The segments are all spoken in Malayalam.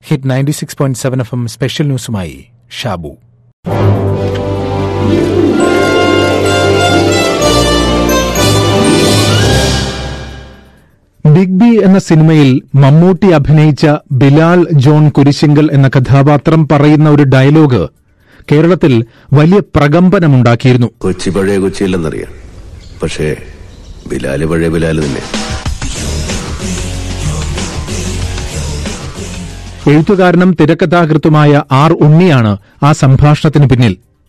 hit ninety six point seven F M special ന്യൂസുമായി ഷാബു ബിഗ് ബി എന്ന സിനിമയിൽ മമ്മൂട്ടി അഭിനയിച്ച ബിലാൽ ജോൺ കുരിശിങ്കൽ എന്ന കഥാപാത്രം പറയുന്ന ഒരു ഡയലോഗ് കേരളത്തിൽ വലിയ പ്രകമ്പനമുണ്ടാക്കിയിരുന്നു കൊച്ചി പഴയ കൊച്ചിയല്ലെന്നറിയാം പക്ഷേ ബിലാല് പഴയ ബിലാല് തന്നെ എഴുത്തുകാരനും തിരക്കഥാകൃത്തുമായ ആർ ഉണ്ണിയാണ് ആ സംഭാഷണത്തിന് പിന്നിൽ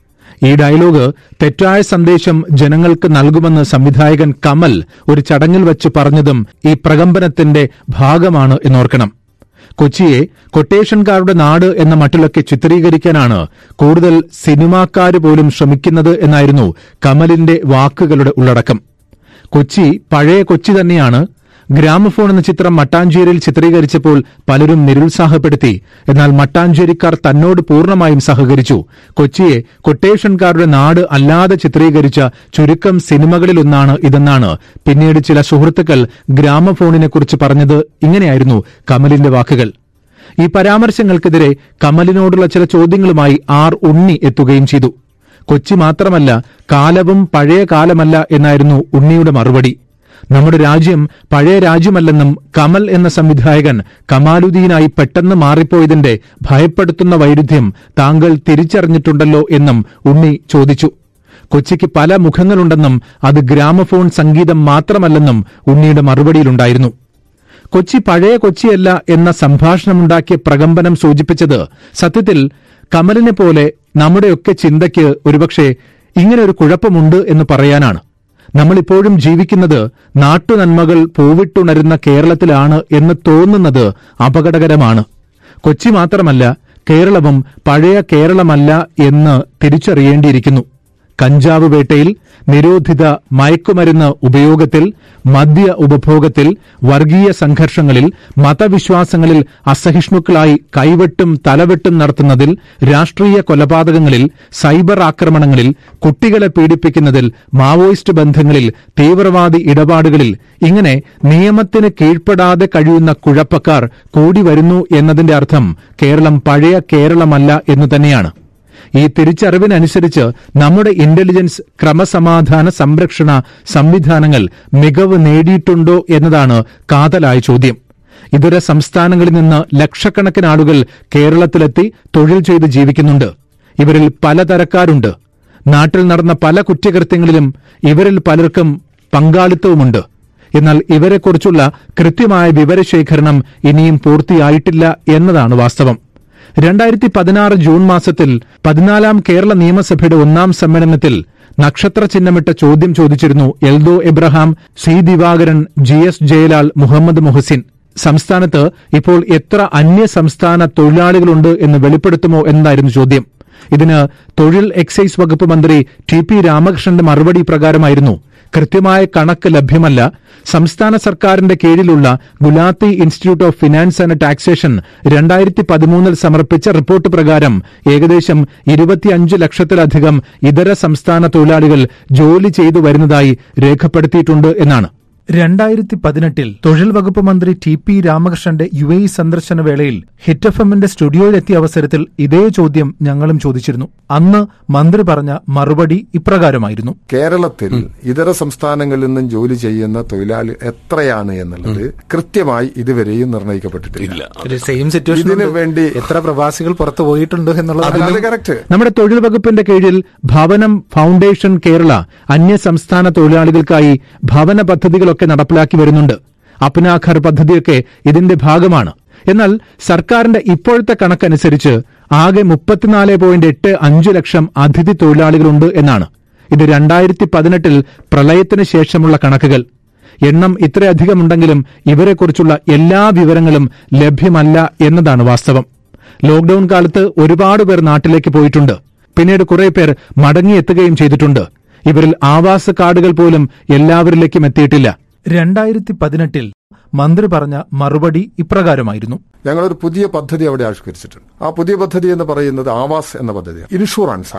ഈ ഡയലോഗ് തെറ്റായ സന്ദേശം ജനങ്ങൾക്ക് നൽകുമെന്ന് സംവിധായകൻ കമൽ ഒരു ചടങ്ങിൽ വച്ച് പറഞ്ഞതും ഈ പ്രകമ്പനത്തിന്റെ ഭാഗമാണ് എന്നോർക്കണം കൊച്ചിയെ കൊട്ടേഷൻകാരുടെ നാട് എന്ന മട്ടിലൊക്കെ ചിത്രീകരിക്കാനാണ് കൂടുതൽ സിനിമാക്കാര് പോലും ശ്രമിക്കുന്നത് എന്നായിരുന്നു കമലിന്റെ വാക്കുകളുടെ ഉള്ളടക്കം കൊച്ചി പഴയ കൊച്ചി തന്നെയാണ് ഗ്രാമഫോൺ എന്ന ചിത്രം മട്ടാഞ്ചേരിയിൽ ചിത്രീകരിച്ചപ്പോൾ പലരും നിരുത്സാഹപ്പെടുത്തി എന്നാൽ മട്ടാഞ്ചേരിക്കാർ തന്നോട് പൂർണ്ണമായും സഹകരിച്ചു കൊച്ചിയെ കൊട്ടേഷൻകാരുടെ നാട് അല്ലാതെ ചിത്രീകരിച്ച ചുരുക്കം സിനിമകളിലൊന്നാണ് ഇതെന്നാണ് പിന്നീട് ചില സുഹൃത്തുക്കൾ ഗ്രാമഫോണിനെക്കുറിച്ച് പറഞ്ഞത് ഇങ്ങനെയായിരുന്നു കമലിന്റെ വാക്കുകൾ ഈ പരാമർശങ്ങൾക്കെതിരെ കമലിനോടുള്ള ചില ചോദ്യങ്ങളുമായി ആർ ഉണ്ണി എത്തുകയും ചെയ്തു കൊച്ചി മാത്രമല്ല കാലവും പഴയ കാലമല്ല എന്നായിരുന്നു ഉണ്ണിയുടെ മറുപടി നമ്മുടെ രാജ്യം പഴയ രാജ്യമല്ലെന്നും കമൽ എന്ന സംവിധായകൻ കമാലുദ്ദീനായി പെട്ടെന്ന് മാറിപ്പോയതിന്റെ ഭയപ്പെടുത്തുന്ന വൈരുദ്ധ്യം താങ്കൾ തിരിച്ചറിഞ്ഞിട്ടുണ്ടല്ലോ എന്നും ഉണ്ണി ചോദിച്ചു കൊച്ചിക്ക് പല മുഖങ്ങളുണ്ടെന്നും അത് ഗ്രാമഫോൺ സംഗീതം മാത്രമല്ലെന്നും ഉണ്ണിയുടെ മറുപടിയിലുണ്ടായിരുന്നു കൊച്ചി പഴയ കൊച്ചിയല്ല എന്ന സംഭാഷണമുണ്ടാക്കിയ പ്രകമ്പനം സൂചിപ്പിച്ചത് സത്യത്തിൽ കമലിനെ പോലെ നമ്മുടെയൊക്കെ ചിന്തയ്ക്ക് ഒരുപക്ഷെ ഇങ്ങനെ ഒരു കുഴപ്പമുണ്ട് എന്ന് പറയാനാണ് നമ്മളിപ്പോഴും ജീവിക്കുന്നത് നാട്ടുനന്മകൾ പൂവിട്ടുണരുന്ന കേരളത്തിലാണ് എന്ന് തോന്നുന്നത് അപകടകരമാണ് കൊച്ചി മാത്രമല്ല കേരളവും പഴയ കേരളമല്ല എന്ന് തിരിച്ചറിയേണ്ടിയിരിക്കുന്നു കഞ്ചാവ് വേട്ടയിൽ നിരോധിത മയക്കുമരുന്ന് ഉപയോഗത്തിൽ മദ്യ ഉപഭോഗത്തിൽ വർഗീയ സംഘർഷങ്ങളിൽ മതവിശ്വാസങ്ങളിൽ അസഹിഷ്ണുക്കളായി കൈവെട്ടും തലവെട്ടും നടത്തുന്നതിൽ രാഷ്ട്രീയ കൊലപാതകങ്ങളിൽ സൈബർ ആക്രമണങ്ങളിൽ കുട്ടികളെ പീഡിപ്പിക്കുന്നതിൽ മാവോയിസ്റ്റ് ബന്ധങ്ങളിൽ തീവ്രവാദി ഇടപാടുകളിൽ ഇങ്ങനെ നിയമത്തിന് കീഴ്പ്പെടാതെ കഴിയുന്ന കുഴപ്പക്കാർ കൂടി വരുന്നു എന്നതിന്റെ അർത്ഥം കേരളം പഴയ കേരളമല്ല എന്നു തന്നെയാണ് ഈ തിരിച്ചറിവിനനുസരിച്ച് നമ്മുടെ ഇന്റലിജൻസ് ക്രമസമാധാന സംരക്ഷണ സംവിധാനങ്ങൾ മികവ് നേടിയിട്ടുണ്ടോ എന്നതാണ് കാതലായ ചോദ്യം ഇതര സംസ്ഥാനങ്ങളിൽ നിന്ന് ലക്ഷക്കണക്കിന് ആളുകൾ കേരളത്തിലെത്തി തൊഴിൽ ചെയ്ത് ജീവിക്കുന്നുണ്ട് ഇവരിൽ പലതരക്കാരുണ്ട് നാട്ടിൽ നടന്ന പല കുറ്റകൃത്യങ്ങളിലും ഇവരിൽ പലർക്കും പങ്കാളിത്തവുമുണ്ട് എന്നാൽ ഇവരെക്കുറിച്ചുള്ള കൃത്യമായ വിവരശേഖരണം ഇനിയും പൂർത്തിയായിട്ടില്ല എന്നതാണ് വാസ്തവം രണ്ടായിരത്തി പതിനാറ് ജൂൺ മാസത്തിൽ പതിനാലാം കേരള നിയമസഭയുടെ ഒന്നാം സമ്മേളനത്തിൽ നക്ഷത്ര ചിഹ്നമിട്ട ചോദ്യം ചോദിച്ചിരുന്നു Eldho Abraham C Divakaran G S Jayalal Muhammed Muhsin സംസ്ഥാനത്ത് ഇപ്പോൾ എത്ര അന്യ സംസ്ഥാന തൊഴിലാളികളുണ്ട് എന്ന് വെളിപ്പെടുത്തുമോ എന്നായിരുന്നു ചോദ്യം ഇതിന് തൊഴിൽ എക്സൈസ് വകുപ്പ് മന്ത്രി ടി പി രാമകൃഷ്ണന്റെ മറുപടി പ്രകാരമായിരുന്നു കൃത്യമായ കണക്ക് ലഭ്യമല്ല സംസ്ഥാന സർക്കാരിന്റെ കീഴിലുള്ള Gulati institute of finance and taxation രണ്ടായിരത്തി പതിമൂന്നിൽ സമർപ്പിച്ച റിപ്പോർട്ട് പ്രകാരം ഏകദേശം ഇരുപത്തിയഞ്ച് ലക്ഷത്തിലധികം ഇതര സംസ്ഥാന തൊഴിലാളികൾ ജോലി ചെയ്തു വരുന്നതായി രേഖപ്പെടുത്തിയിട്ടുണ്ട് എന്നാണ് രണ്ടായിരത്തി പതിനെട്ടിൽ തൊഴിൽ വകുപ്പ് മന്ത്രി ടി പി രാമകൃഷ്ണന്റെ യു എ സന്ദർശന വേളയിൽ ഹിറ്റ് എഫ് എമ്മിന്റെ സ്റ്റുഡിയോയിലെത്തിയ അവസരത്തിൽ ഇതേ ചോദ്യം ഞങ്ങളും ചോദിച്ചിരുന്നു അന്ന് മന്ത്രി പറഞ്ഞ മറുപടി ഇപ്രകാരമായിരുന്നു കേരളത്തിൽ ഇതര സംസ്ഥാനങ്ങളിൽ നിന്നും ജോലി ചെയ്യുന്ന തൊഴിലാളി എത്രയാണ് എന്നുള്ളത് കൃത്യമായി ഇതുവരെയും നിർണ്ണയിക്കപ്പെട്ടിട്ടില്ല ഒരു സെയിം സിറ്റുവേഷൻ ഇതിനു വേണ്ടി എത്ര പ്രവാസികൾ പുറത്തു പോയിട്ടുണ്ട് എന്നുള്ളത് അത് കറക്റ്റ് നമ്മുടെ തൊഴിൽ വകുപ്പിന്റെ കീഴിൽ ഭവനം ഫൗണ്ടേഷൻ കേരള അന്യ സംസ്ഥാന തൊഴിലാളികൾക്കായി ഭവന പദ്ധതികളൊക്കെ നടപ്പിലാക്കി വരുന്നുണ്ട് അപ്നാഘർ പദ്ധതിയൊക്കെ ഇതിന്റെ ഭാഗമാണ് എന്നാൽ സർക്കാരിന്റെ ഇപ്പോഴത്തെ കണക്കനുസരിച്ച് ആകെ മുപ്പത്തിനാല് പോയിന്റ് എട്ട് അഞ്ച് ലക്ഷം അതിഥി തൊഴിലാളികളുണ്ട് എന്നാണ് ഇത് രണ്ടായിരത്തി പതിനെട്ടിൽ പ്രളയത്തിന് ശേഷമുള്ള കണക്കുകൾ എണ്ണം ഇത്രയധികമുണ്ടെങ്കിലും ഇവരെക്കുറിച്ചുള്ള എല്ലാ വിവരങ്ങളും ലഭ്യമല്ല എന്നതാണ് വാസ്തവം ലോക്ഡൌൺ കാലത്ത് ഒരുപാട് പേർ നാട്ടിലേക്ക് പോയിട്ടുണ്ട് പിന്നീട് കുറെ പേർ മടങ്ങിയെത്തുകയും ചെയ്തിട്ടുണ്ട് ഇവരിൽ ആവാസ കാർഡുകൾ പോലും എല്ലാവരിലേക്കും എത്തിയിട്ടില്ല രണ്ടായിരത്തി പതിനെട്ടിൽ മന്ത്രി പറഞ്ഞ മറുപടി ഇപ്രകാരമായിരുന്നു ഞങ്ങളൊരു പുതിയ പദ്ധതി അവിടെ ആവിഷ്കരിച്ചിട്ടുണ്ട് ആ പുതിയ പദ്ധതി എന്ന് പറയുന്നത് ആവാസ് എന്ന പദ്ധതിയാണ് ഇൻഷുറൻസ് ആണത്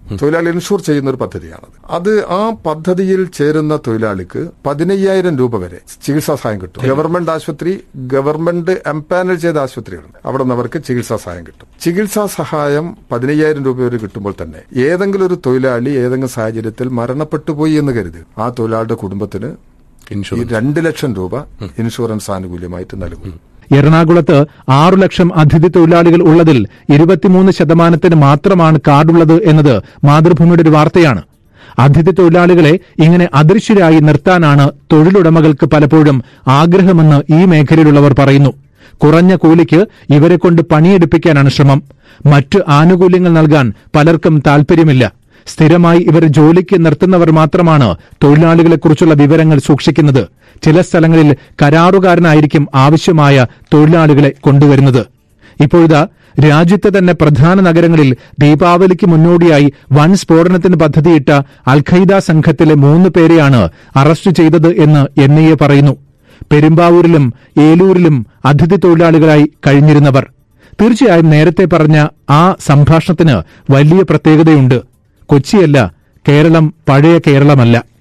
തൊഴിലാളി ഇൻഷൂർ ചെയ്യുന്ന ഒരു പദ്ധതിയാണത് അത് ആ പദ്ധതിയിൽ ചേരുന്ന തൊഴിലാളിക്ക് പതിനയ്യായിരം രൂപ വരെ ചികിത്സാ സഹായം കിട്ടും ഗവൺമെന്റ് ആശുപത്രി ഗവൺമെന്റ് എംപാനൽ ചെയ്ത ആശുപത്രികളുണ്ട് അവിടെ നിന്ന് അവർക്ക് ചികിത്സാ സഹായം കിട്ടും ചികിത്സാ സഹായം പതിനയ്യായിരം രൂപ വരെ കിട്ടുമ്പോൾ തന്നെ ഏതെങ്കിലും ഒരു തൊഴിലാളി ഏതെങ്കിലും സാഹചര്യത്തിൽ മരണപ്പെട്ടു പോയി എന്ന് കരുത് ആ തൊഴിലാളിയുടെ കുടുംബത്തിന് ഈ രണ്ട് ലക്ഷം രൂപ ഇൻഷുറൻസ് ആനുകൂല്യമായിട്ട് നൽകും എറണാകുളത്ത് ആറു ലക്ഷം അതിഥി തൊഴിലാളികൾ ഉള്ളതിൽ ഇരുപത്തിമൂന്ന് ശതമാനത്തിന് മാത്രമാണ് കാർഡുള്ളത് എന്നത് മാതൃഭൂമിയുടെ ഒരു വാർത്തയാണ് അതിഥി തൊഴിലാളികളെ ഇങ്ങനെ അദൃശ്യരായി നിർത്താനാണ് തൊഴിലുടമകൾക്ക് പലപ്പോഴും ആഗ്രഹമെന്ന് ഈ മേഖലയിലുള്ളവർ പറയുന്നു കുറഞ്ഞ കൂലിക്ക് ഇവരെ കൊണ്ട് പണിയെടുപ്പിക്കാനാണ് ശ്രമം മറ്റ് ആനുകൂല്യങ്ങൾ നൽകാൻ പലർക്കും താൽപര്യമില്ല സ്ഥിരമായി ഇവർ ജോലിക്ക് നിർത്തുന്നവർ മാത്രമാണ് തൊഴിലാളികളെക്കുറിച്ചുള്ള വിവരങ്ങൾ സൂക്ഷിക്കുന്നത് ചില സ്ഥലങ്ങളിൽ കരാറുകാരനായിരിക്കും ആവശ്യമായ തൊഴിലാളികളെ കൊണ്ടുവരുന്നത് ഇപ്പോഴിതാ രാജ്യത്തെ തന്നെ പ്രധാന നഗരങ്ങളിൽ ദീപാവലിക്ക് മുന്നോടിയായി വൻ സ്ഫോടനത്തിന് പദ്ധതിയിട്ട അൽഖൈദ സംഘത്തിലെ മൂന്ന് പേരെയാണ് അറസ്റ്റ് ചെയ്തത് എന്ന് എൻ ഐ എ പറയുന്നു പെരുമ്പാവൂരിലും ഏലൂരിലും അതിഥി തൊഴിലാളികളായി കഴിഞ്ഞിരുന്നവർ തീർച്ചയായും നേരത്തെ പറഞ്ഞ ആ സംഭാഷണത്തിന് വലിയ പ്രത്യേകതയുണ്ട് കൊച്ചിയല്ല കേരളം പഴയ കേരളമല്ല